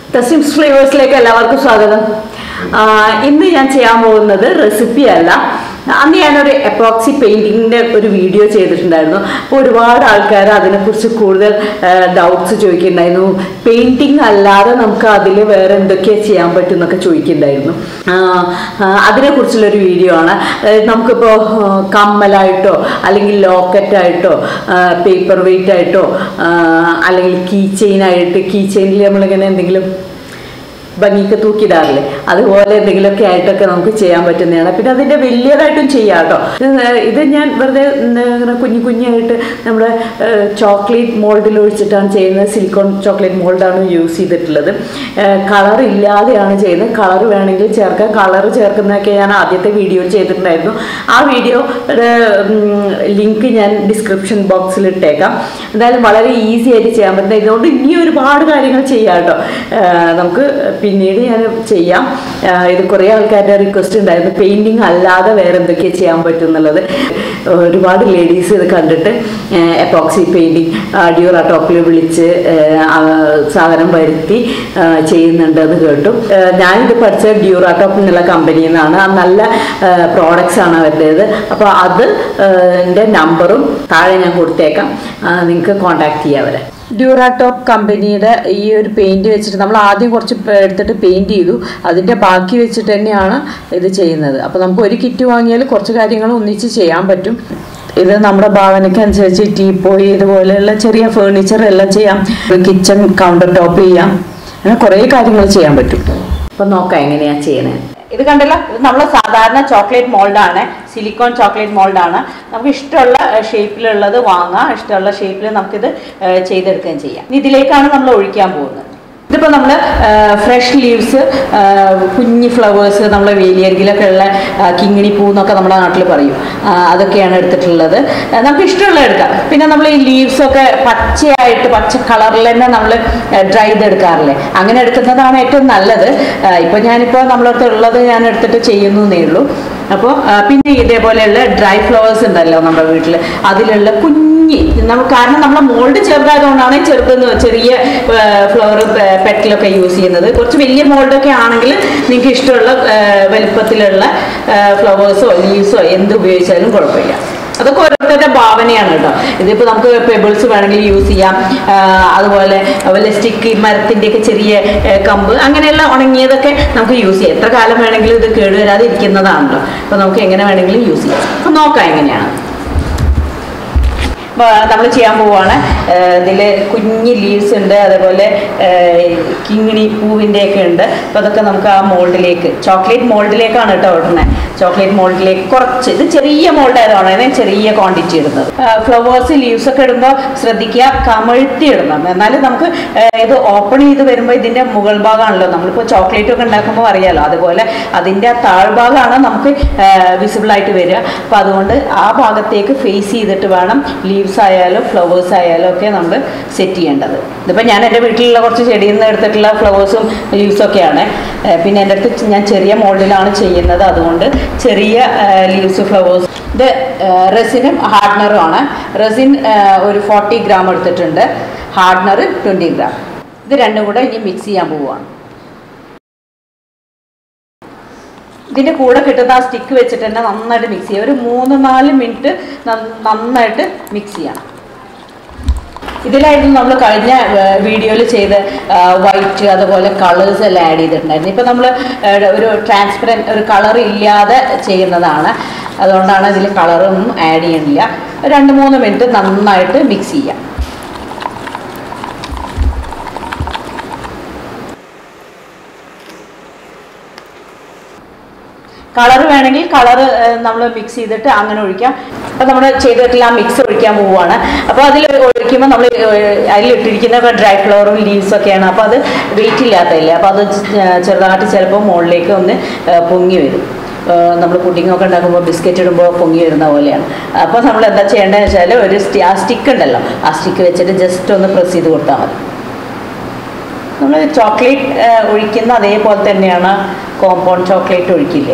തസിംസ് ഫ്ലേവേഴ്സിലേക്ക് എല്ലാവർക്കും സ്വാഗതം ആ, ഇന്ന് ഞാൻ ചെയ്യാൻ പോകുന്നത് റെസിപ്പി അല്ല അന്ന് ഞാനൊരു എപ്പോക്സി പെയിന്റിങ്ങിന്റെ ഒരു വീഡിയോ ചെയ്തിട്ടുണ്ടായിരുന്നു അപ്പോൾ ഒരുപാട് ആൾക്കാർ അതിനെക്കുറിച്ച് കൂടുതൽ ഡൗട്ട്സ് ചോദിക്കുന്നുണ്ടായിരുന്നു പെയിന്റിങ് അല്ലാതെ നമുക്ക് അതിൽ വേറെ എന്തൊക്കെയാണ് ചെയ്യാൻ പറ്റും എന്നൊക്കെ ചോദിക്കുന്നുണ്ടായിരുന്നു ആ, ആ, അതിനെക്കുറിച്ചുള്ളൊരു വീഡിയോ ആണ് അതായത് നമുക്കിപ്പോൾ ആ, കമ്മലായിട്ടോ അല്ലെങ്കിൽ ലോക്കറ്റായിട്ടോ പേപ്പർ വെയിറ്റ് ആയിട്ടോ ആ, അല്ലെങ്കിൽ കീ ചെയിനായിട്ട് കീ ചെയിനിൽ നമ്മളിങ്ങനെ എന്തെങ്കിലും ഭംഗിക്ക് തൂക്കിയിടാറില്ലേ അതുപോലെ എന്തെങ്കിലുമൊക്കെ ആയിട്ടൊക്കെ നമുക്ക് ചെയ്യാൻ പറ്റുന്നതാണ് പിന്നെ അതിൻ്റെ വലിയതായിട്ടും ചെയ്യാം കേട്ടോ ഇത് ഞാൻ വെറുതെ ഇങ്ങനെ കുഞ്ഞു കുഞ്ഞായിട്ട് നമ്മുടെ ചോക്ലേറ്റ് മോൾഡിൽ ഒഴിച്ചിട്ടാണ് ചെയ്യുന്നത് സിലിക്കോൺ ചോക്ലേറ്റ് മോൾഡാണ് യൂസ് ചെയ്തിട്ടുള്ളത് കളർ ഇല്ലാതെയാണ് ചെയ്യുന്നത് കളർ വേണമെങ്കിൽ ചേർക്കാം കളർ ചേർക്കുന്നതൊക്കെ ഞാൻ ആദ്യത്തെ വീഡിയോ ചെയ്തിട്ടുണ്ടായിരുന്നു ആ വീഡിയോയുടെ ലിങ്ക് ഞാൻ ഡിസ്ക്രിപ്ഷൻ ബോക്സിൽ ഇട്ടേക്കാം എന്തായാലും വളരെ ഈസി ആയിട്ട് ചെയ്യാൻ പറ്റുന്നത് ഇതുകൊണ്ട് ഇനി ഒരുപാട് കാര്യങ്ങൾ ചെയ്യാം കേട്ടോ ആ, നമുക്ക് പിന്നീട് ഞാൻ ചെയ്യാം ആ, ഇത് കുറേ ആൾക്കാരുടെ റിക്വസ്റ്റ് ഉണ്ടായിരുന്നു പെയിൻറ്റിങ് അല്ലാതെ വേറെ എന്തൊക്കെയാണ് ചെയ്യാൻ പറ്റും എന്നുള്ളത് ഒരുപാട് ലേഡീസ് ഇത് കണ്ടിട്ട് എപ്പോക്സി പെയിൻറ്റിങ് ഡ്യൂറ ടോപ്പിൽ വിളിച്ച് ആ, സാധനം വരുത്തി ആ, ചെയ്യുന്നുണ്ട് എന്ന് കേട്ടു ആ, ഞാനിത് പഠിച്ച ഡ്യൂറ ടോപ്പ് എന്നുള്ള കമ്പനിയിൽ നിന്നാണ് ആ നല്ല പ്രോഡക്റ്റ്സ് ആണ് അവരുടേത് അപ്പോൾ അത് എൻ്റെ നമ്പറും താഴെ ഞാൻ കൊടുത്തേക്കാം നിങ്ങൾക്ക് കോൺടാക്ട് ചെയ്യാം അവരെ ഡ്യൂറാടോപ്പ് കമ്പനിയുടെ ഈ ഒരു പെയിന്റ് വെച്ചിട്ട് നമ്മൾ ആദ്യം കുറച്ച് പേ- എടുത്തിട്ട് പെയിന്റ് ചെയ്തു അതിൻ്റെ ബാക്കി വെച്ചിട്ട് തന്നെയാണ് ഇത് ചെയ്യുന്നത് അപ്പോൾ നമുക്ക് ഒരു കിറ്റ് വാങ്ങിയാൽ കുറച്ച് കാര്യങ്ങൾ ഒന്നിച്ച് ചെയ്യാൻ പറ്റും ഇത് നമ്മുടെ ഭാവനയ്ക്ക് അനുസരിച്ച് ടീപ്പോയി ഇതുപോലെയുള്ള ചെറിയ ഫേർണിച്ചർ എല്ലാം ചെയ്യാം കിച്ചൺ കൗണ്ടർ ടോപ്പ് ചെയ്യാം അങ്ങനെ കുറേ കാര്യങ്ങൾ ചെയ്യാൻ പറ്റും അപ്പം നോക്കാം എങ്ങനെയാണ് ചെയ്യണേ ഇത് കണ്ടല്ലോ ഇത് നമ്മൾ സാധാരണ ചോക്ലേറ്റ് മോൾഡാണ് സിലിക്കോൺ ചോക്ലേറ്റ് മോൾഡാണ് നമുക്ക് ഇഷ്ടമുള്ള ഷേപ്പിലുള്ളത് വാങ്ങാം ഇഷ്ടമുള്ള ഷേപ്പിൽ നമുക്കിത് ഏഹ്, ചെയ്തെടുക്കുകയും ചെയ്യാം ഇനി ഇതിലേക്കാണ് നമ്മൾ ഒഴിക്കാൻ പോകുന്നത് ഇതിപ്പോൾ നമ്മൾ ഫ്രഷ് ലീവ്സ് കുഞ്ഞി ഫ്ലവേഴ്സ് നമ്മളെ വേലിയരികിലൊക്കെ ഉള്ള ആ, കിങ്ങിണി പൂ എന്നൊക്കെ നമ്മുടെ നാട്ടിൽ പറയും ആ, അതൊക്കെയാണ് എടുത്തിട്ടുള്ളത് ആ, നമുക്ക് ഇഷ്ടമുള്ള എടുക്കാം പിന്നെ നമ്മൾ ഈ ലീവ്സ് ഒക്കെ പച്ചയായിട്ട് പച്ച കളറിൽ തന്നെ നമ്മൾ ഡ്രൈ ചെയ്തെടുക്കാറില്ലേ അങ്ങനെ എടുക്കുന്നതാണ് ഏറ്റവും നല്ലത് ഇപ്പോൾ ഞാനിപ്പോൾ നമ്മളടുത്ത് ഉള്ളത് ഞാൻ എടുത്തിട്ട് ചെയ്യുന്നു എന്നേ ഉള്ളൂ അപ്പോൾ പിന്നെ ഇതേപോലെയുള്ള ഡ്രൈ ഫ്ലവേഴ്സ് ഉണ്ടല്ലോ നമ്മുടെ വീട്ടിൽ അതിലുള്ള കുഞ്ഞി നമ്മൾ കാരണം നമ്മളെ മോൾഡ് ചെറുതായതുകൊണ്ടാണ് ചെറുതെന്ന് ചെറിയ ഫ്ലവർ പെറ്റിലൊക്കെ യൂസ് ചെയ്യുന്നത് കുറച്ച് വലിയ മോൾഡൊക്കെ ആണെങ്കിൽ നിങ്ങൾക്ക് ഇഷ്ടമുള്ള ആ, വലുപ്പത്തിലുള്ള ഫ്ലവേഴ്സോ ലീവ്സോ എന്ത് ഉപയോഗിച്ചാലും കുഴപ്പമില്ല അതൊക്കെ ഓരോരുത്തരുടെ ഭാവനയാണ് കേട്ടോ ഇതിപ്പോൾ നമുക്ക് പെബിൾസ് വേണമെങ്കിൽ യൂസ് ചെയ്യാം ആ, അതുപോലെ അതുപോലെ സ്റ്റിക്ക് മരത്തിൻ്റെയൊക്കെ ചെറിയ ഏ, കമ്പ് അങ്ങനെയുള്ള ഉണങ്ങിയതൊക്കെ നമുക്ക് യൂസ് ചെയ്യാം എത്ര കാലം വേണമെങ്കിലും ഇത് കേടുവരാതെ ഇരിക്കുന്നതാണല്ലോ അപ്പോൾ നമുക്ക് എങ്ങനെ വേണമെങ്കിലും യൂസ് ചെയ്യാം അപ്പോൾ നോക്കാം എങ്ങനെയാണ് നമ്മൾ ചെയ്യാൻ പോവാണ് ഇതിൽ കുഞ്ഞി ലീവ്സ് ഉണ്ട് അതേപോലെ കിങ്ങിണി പൂവിൻ്റെ ഒക്കെ ഉണ്ട് അപ്പോൾ അതൊക്കെ നമുക്ക് ആ മോൾഡിലേക്ക് ചോക്ലേറ്റ് മോൾഡിലേക്കാണ് കേട്ടോ ഇടുന്നത് ചോക്ലേറ്റ് മോൾഡിലേക്ക് കുറച്ച് ഇത് ചെറിയ മോൾഡ് ആയതാണ് ചെറിയ ക്വാണ്ടിറ്റി ഇടുന്നത് ഫ്ലവേഴ്സ് ലീവ്സ് ഒക്കെ ഇടുമ്പോൾ ശ്രദ്ധിക്കുക കമഴ്ത്തി ഇടണം എന്നാലും നമുക്ക് ആ, ഇത് ഓപ്പൺ ചെയ്ത് വരുമ്പോൾ ഇതിൻ്റെ മുകൾ ഭാഗമാണല്ലോ നമ്മളിപ്പോൾ ചോക്ലേറ്റ് ഒക്കെ ഉണ്ടാക്കുമ്പോൾ അറിയാലോ അതുപോലെ അതിൻ്റെ താഴ്ഭാഗമാണ് നമുക്ക് വിസിബിൾ ആയിട്ട് വരിക അപ്പോൾ അതുകൊണ്ട് ആ ഭാഗത്തേക്ക് ഫേസ് ചെയ്തിട്ട് വേണം ലീവ്സ് ആയാലും ഫ്ലവേഴ്സ് ആയാലും ഒക്കെ നമ്മൾ സെറ്റ് ചെയ്യേണ്ടത് ഇതിപ്പോൾ ഞാൻ എൻ്റെ വീട്ടിലുള്ള കുറച്ച് ചെടിയിൽ നിന്ന് എടുത്തിട്ടുള്ള ഫ്ലവേഴ്സും ലീവ്സും ഒക്കെയാണ് ഏ, പിന്നെ എൻ്റെ അടുത്ത് ഞാൻ ചെറിയ മോൾഡിലാണ് ചെയ്യുന്നത് അതുകൊണ്ട് ചെറിയ ലീവ്സ് ഫ്ലവേഴ്സ് ഇത് റെസിനും ഹാർഡ്നറും ആണ് റെസിൻ ഒരു ഫോർട്ടി ഗ്രാം എടുത്തിട്ടുണ്ട് ഹാർഡ്നർ ട്വൻറ്റി ഗ്രാം ഇത് രണ്ടും കൂടെ ഇനി മിക്സ് ചെയ്യാൻ പോവുകയാണ് ഇതിൻ്റെ കൂടെ കിട്ടുന്ന ആ സ്റ്റിക്ക് വെച്ചിട്ട് തന്നെ നന്നായിട്ട് മിക്സ് ചെയ്യുക ഒരു മൂന്ന് നാല് മിനിറ്റ് നന്നായിട്ട് മിക്സ് ചെയ്യണം ഇതിലായിരുന്നു നമ്മൾ കഴിഞ്ഞ വീഡിയോയിൽ ചെയ്ത വൈറ്റ് അതുപോലെ കളേഴ്സ് എല്ലാം ആഡ് ചെയ്തിട്ടുണ്ടായിരുന്നു ഇപ്പം നമ്മൾ ഒരു ട്രാൻസ്പെറൻറ്റ് ഒരു കളർ ഇല്ലാതെ ചെയ്യുന്നതാണ് അതുകൊണ്ടാണ് ഇതിൽ കളറൊന്നും ആഡ് ചെയ്യണില്ല രണ്ട് മൂന്ന് മിനിറ്റ് നന്നായിട്ട് മിക്സ് ചെയ്യാം കളർ വേണമെങ്കിൽ കളർ നമ്മൾ മിക്സ് ചെയ്തിട്ട് അങ്ങനെ ഒഴിക്കാം അപ്പോൾ നമ്മൾ ചെയ്തിട്ടുള്ള ആ മിക്സ് ഒഴിക്കാൻ പോവുകയാണ് അപ്പോൾ അതിൽ ഒഴിക്കുമ്പോൾ നമ്മൾ അതിലിട്ടിരിക്കുന്ന ഡ്രൈ ഫ്ലവറും ലീവ്സ് ഒക്കെയാണ് അപ്പോൾ അത് വെയിറ്റ് ഇല്ലാത്തതല്ലേ അപ്പോൾ അത് ചെ- ചെറുതായിട്ട് ചിലപ്പോൾ മുകളിലേക്ക് ഒന്ന് ഏഹ്, പൊങ്ങി വരും നമ്മൾ പുഡിങ്ങൊക്കെ ഉണ്ടാക്കുമ്പോൾ ബിസ്ക്കറ്റ് ഇടുമ്പോൾ പൊങ്ങി വരുന്ന പോലെയാണ് അപ്പോൾ നമ്മൾ എന്താ ചെയ്യേണ്ടതെന്ന് വെച്ചാൽ ഒരു സ്റ്റി ആ സ്റ്റിക്ക് ഉണ്ടല്ലോ ആ സ്റ്റിക്ക് വെച്ചിട്ട് ജസ്റ്റ് ഒന്ന് പ്രസ് ചെയ്ത് കൊടുത്താൽ മതി നമ്മൾ ചോക്ലേറ്റ് ഒഴിക്കുന്ന അതേപോലെ തന്നെയാണ് കോമ്പൗണ്ട് ചോക്ലേറ്റ് ഒഴിക്കില്ലേ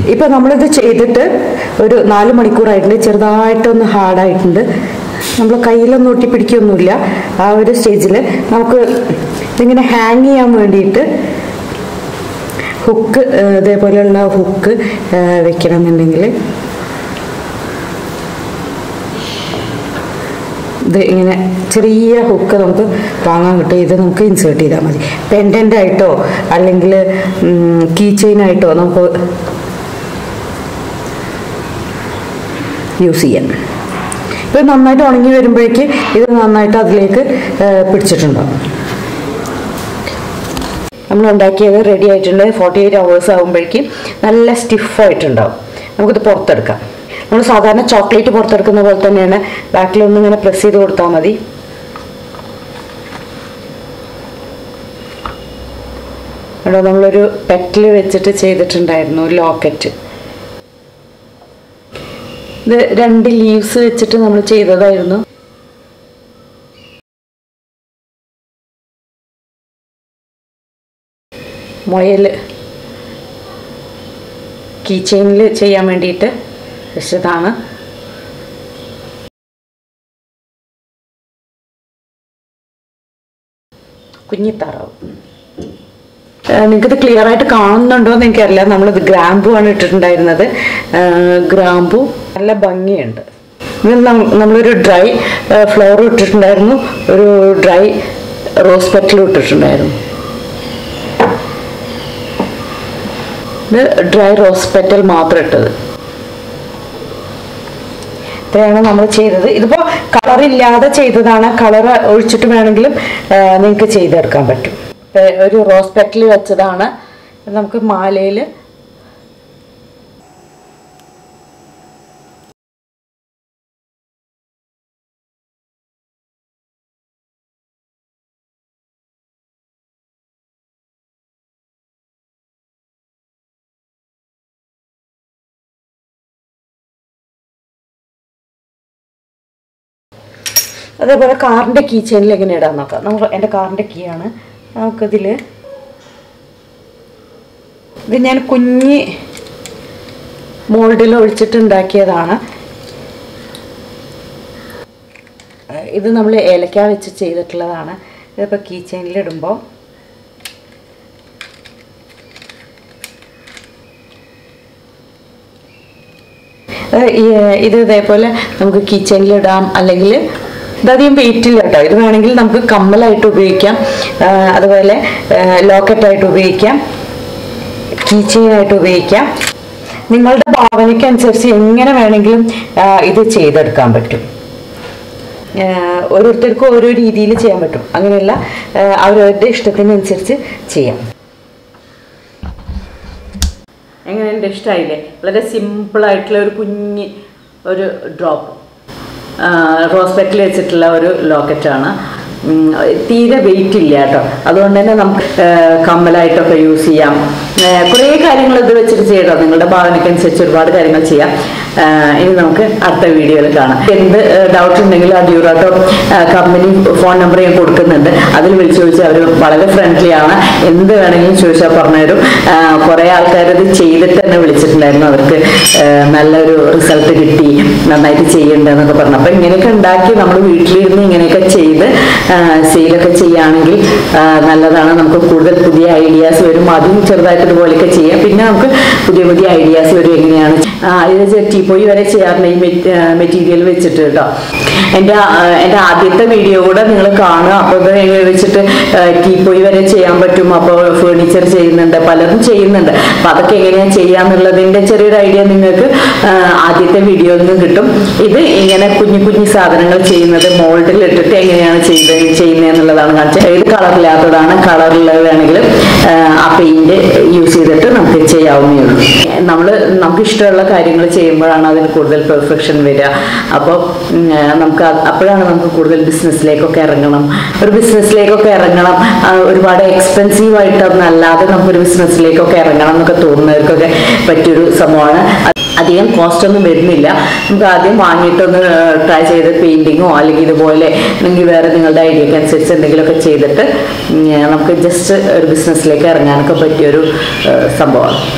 ഇപ്പൊ നമ്മളിത് ചെയ്തിട്ട് ഒരു നാല് മണിക്കൂറായിട്ടുണ്ട് ചെറുതായിട്ടൊന്ന് ഹാർഡായിട്ടുണ്ട് നമ്മൾ കയ്യിലൊന്നും ഒട്ടിപ്പിടിക്കൊന്നുമില്ല ആ ഒരു സ്റ്റേജിൽ നമുക്ക് ഇതിങ്ങനെ ഹാങ് ചെയ്യാൻ വേണ്ടിയിട്ട് ഹുക്ക് ഇതേപോലെയുള്ള ഹുക്ക് വെക്കണം എന്നുണ്ടെങ്കിൽ ഇത് ഇങ്ങനെ ചെറിയ ഹുക്ക് നമുക്ക് വാങ്ങാൻ കിട്ടും ഇത് നമുക്ക് ഇൻസേർട്ട് ചെയ്താൽ മതി പെൻഡൻ്റ് ആയിട്ടോ അല്ലെങ്കിൽ കീ ചെയിൻ ആയിട്ടോ നമുക്ക് യൂസ് ചെയ്യാം ഇത് നന്നായിട്ട് ഉണങ്ങി വരുമ്പോഴേക്ക് ഇത് നന്നായിട്ട് അതിലേക്ക് ഏഹ്, പിടിച്ചിട്ടുണ്ടാവും നമ്മൾ ഉണ്ടാക്കിയത് റെഡി ആയിട്ടുണ്ട് ഫോർട്ടി എയ്റ്റ് അവേഴ്സ് ആകുമ്പോഴേക്കും നല്ല സ്റ്റിഫായിട്ടുണ്ടാവും നമുക്കിത് പുറത്തെടുക്കാം നമ്മൾ സാധാരണ ചോക്ലേറ്റ് പുറത്തെടുക്കുന്ന പോലെ തന്നെയാണ് ബാക്കിലൊന്നും ഇങ്ങനെ പ്രസ് ചെയ്ത് കൊടുത്താൽ മതി ഇവിടെ നമ്മളൊരു പെറ്റിൽ വെച്ചിട്ട് ചെയ്തിട്ടുണ്ടായിരുന്നു ഒരു ലോക്കറ്റ് ഇത് രണ്ട് ലീവ്സ് വെച്ചിട്ട് നമ്മൾ ചെയ്തതായിരുന്നു മുയൽ കീ ചെയിനിൽ ചെയ്യാൻ വേണ്ടിയിട്ട് വെച്ചതാണ് കുഞ്ഞിത്താറാവ് നിങ്ങൾക്കിത് ക്ലിയർ ആയിട്ട് കാണുന്നുണ്ടോ എന്ന് എനിക്കറിയില്ല നമ്മളിത് ഗ്രാമ്പു ആണ് ഇട്ടിട്ടുണ്ടായിരുന്നത് ഏഹ് ഗ്രാമ്പു നല്ല ഭംഗിയുണ്ട് ഇത് നം- നമ്മളൊരു ഡ്രൈ ഫ്ലവർ ഇട്ടിട്ടുണ്ടായിരുന്നു ഒരു ഡ്രൈ റോസ് പെറ്റലും ഇട്ടിട്ടുണ്ടായിരുന്നു ഇത് ഡ്രൈ റോസ് പെറ്റൽ മാത്രം ഇട്ടത് ഇത്രയാണ് നമ്മൾ ചെയ്തത് ഇതിപ്പോ കളർ ഇല്ലാതെ ചെയ്തതാണ് കളർ ഒഴിച്ചിട്ട് വേണമെങ്കിലും നിങ്ങൾക്ക് ചെയ്തെടുക്കാൻ പറ്റും ഇപ്പൊ ഒരു റോസ് പെറ്റൽ വെച്ചതാണ് ഇത് നമുക്ക് മാലയിൽ അതേപോലെ കാറിൻ്റെ കീ ചെയിനിൽ എങ്ങനെ ഇടാൻ നോക്കാം നമുക്ക് എൻ്റെ കാറിൻ്റെ കീ ആണ് നമുക്കിതിൽ ഇത് ഞാൻ കുഞ്ഞി മോൾഡിൽ ഒഴിച്ചിട്ട് ഉണ്ടാക്കിയതാണ് ഏഹ് ഇത് നമ്മൾ ഏലക്ക വെച്ച് ചെയ്തിട്ടുള്ളതാണ് ഇതിപ്പോൾ കീ ചെയിനിൽ ഇടുമ്പോൾ ഏഹ് ഈ- ഇത് ഇതേപോലെ നമുക്ക് കിച്ചണിൽ ഇടാം അല്ലെങ്കിൽ ഇതധികം വെയിറ്റ് ഇല്ല കേട്ടോ ഇത് വേണമെങ്കിൽ നമുക്ക് കമ്മലായിട്ട് ഉപയോഗിക്കാം ആഹ് അതുപോലെ ലോക്കറ്റായിട്ട് ഉപയോഗിക്കാം കീ ചെയിനായിട്ട് ഉപയോഗിക്കാം നിങ്ങളുടെ ഭാവനയ്ക്കനുസരിച്ച് എങ്ങനെ വേണമെങ്കിലും ആഹ് ഇത് ചെയ്തെടുക്കാൻ പറ്റും ആഹ് ഓരോരുത്തർക്കും ഓരോ രീതിയിൽ ചെയ്യാൻ പറ്റും അങ്ങനെയല്ല ആഹ് അവരവരുടെ ഇഷ്ടത്തിനനുസരിച്ച് ചെയ്യാം എങ്ങനെയുണ്ട് ഇഷ്ടമായില്ലേ വളരെ സിമ്പിൾ ആയിട്ടുള്ള ഒരു കുഞ്ഞ് ഒരു ഡ്രോപ്പ് റോസ് പെറ്റിൽ വെച്ചിട്ടുള്ള ഒരു ലോക്കറ്റാണ് ഉം, തീരെ വെയിറ്റ് ഇല്ല കേട്ടോ അതുകൊണ്ട് തന്നെ നമുക്ക് ആ, കമ്മലായിട്ടൊക്കെ യൂസ് ചെയ്യാം ആ, കുറേ കാര്യങ്ങൾ ഇത് വെച്ചിട്ട് ചെയ്യട്ടോ നിങ്ങളുടെ ഭാവനയ്ക്കനുസരിച്ച് ഒരുപാട് കാര്യങ്ങൾ ചെയ്യാം ആ, ഇനി നമുക്ക് അടുത്ത വീഡിയോയിൽ കാണാം എന്ത് ഡൗട്ട് ഉണ്ടെങ്കിലും ആ ഡ്യൂറാട്ടോ കമ്പനി ഫോൺ നമ്പർ ഞാൻ കൊടുക്കുന്നുണ്ട് അതിൽ വിളിച്ചു ചോദിച്ചാൽ അവർ വളരെ ഫ്രണ്ട്ലി ആണ് എന്ത് വേണമെങ്കിലും ചോദിച്ചാൽ പറഞ്ഞുതരും ആ, കുറേ ആൾക്കാർ ഇത് ചെയ്തിട്ട് തന്നെ വിളിച്ചിട്ടുണ്ടായിരുന്നു അവർക്ക് ആ, നല്ലൊരു റിസൾട്ട് കിട്ടി നന്നായിട്ട് ചെയ്യുന്നുണ്ടെന്നൊക്കെ പറഞ്ഞു അപ്പൊ ഇങ്ങനെയൊക്കെ ഉണ്ടാക്കി നമ്മൾ വീട്ടിലിരുന്ന് ഇങ്ങനെയൊക്കെ ചെയ്ത് സെയിലൊക്കെ ചെയ്യുകയാണെങ്കിൽ ആ, നല്ലതാണ് നമുക്ക് കൂടുതൽ പുതിയ ഐഡിയാസ് വരും അതും ചെറുതായിട്ട് ഇതുപോലെയൊക്കെ ചെയ്യാം പിന്നെ നമുക്ക് പുതിയ പുതിയ ഐഡിയാസ് വരും എങ്ങനെയാണ് ആ, ഇത് ടീപ്പോയി വരെ ചെയ്യാറുണ്ട് ഈ മെറ്റീരിയൽ വെച്ചിട്ട് കേട്ടോ എൻ്റെ ആ, എൻ്റെ ആദ്യത്തെ വീഡിയോ കൂടെ നിങ്ങൾ കാണുക അപ്പോൾ ഇത് എങ്ങനെ വെച്ചിട്ട് ടീപ്പോയി വരെ ചെയ്യാൻ പറ്റും അപ്പോൾ ഫേർണിച്ചർ ചെയ്യുന്നുണ്ട് പലരും ചെയ്യുന്നുണ്ട് അപ്പം അതൊക്കെ എങ്ങനെയാണ് ചെയ്യാന്നുള്ളതിൻ്റെ ചെറിയൊരു ഐഡിയ നിങ്ങൾക്ക് ആ, ആദ്യത്തെ വീഡിയോയിൽ നിന്നും കിട്ടും ഇത് ഇങ്ങനെ കുഞ്ഞു കുഞ്ഞു സാധനങ്ങൾ ചെയ്യുന്നത് മോൾഡിൽ ഇട്ടിട്ട് എങ്ങനെയാണ് ചെയ്ത് ചെയ്യുന്നത് എന്നുള്ളതാണ് കാണിച്ചത് ഏത് കളറില്ലാത്തതാണ് കളറുള്ളത് വേണമെങ്കിൽ ആ പെയിന്റ് യൂസ് ചെയ്തിട്ട് നമുക്ക് ചെയ്യാവുന്നേ ഉള്ളൂ നമ്മൾ നമുക്ക് ഇഷ്ടമുള്ള കാര്യങ്ങൾ ചെയ്യുമ്പോഴാണ് അതിന് കൂടുതൽ പെർഫെക്ഷൻ വരിക അപ്പോൾ നമുക്ക് അത് അപ്പോഴാണ് നമുക്ക് കൂടുതൽ ബിസിനസ്സിലേക്കൊക്കെ ഇറങ്ങണം ഒരു ബിസിനസ്സിലേക്കൊക്കെ ഇറങ്ങണം ആ, ഒരുപാട് എക്സ്പെൻസീവ് ആയിട്ടൊന്നല്ലാതെ നമുക്കൊരു ബിസിനസ്സിലേക്കൊക്കെ ഇറങ്ങണം എന്നൊക്കെ തോന്നുന്നവർക്കൊക്കെ പറ്റിയൊരു സംഭവമാണ് അത് അധികം കോസ്റ്റ് ഒന്നും വരുന്നില്ല നമുക്ക് ആദ്യം വാങ്ങിയിട്ടൊന്ന് ട്രൈ ചെയ്ത് പെയിന്റിങ്ങോ അല്ലെങ്കിൽ ഇതുപോലെ അല്ലെങ്കിൽ വേറെ നിങ്ങളുടെ ഐഡിയക്ക് അനുസരിച്ച് എന്തെങ്കിലുമൊക്കെ ചെയ്തിട്ട് ഉം, നമുക്ക് ജസ്റ്റ് ഒരു ബിസിനസ്സിലേക്ക് ഇറങ്ങാനൊക്കെ പറ്റിയൊരു ഏഹ്, സംഭവമാണ്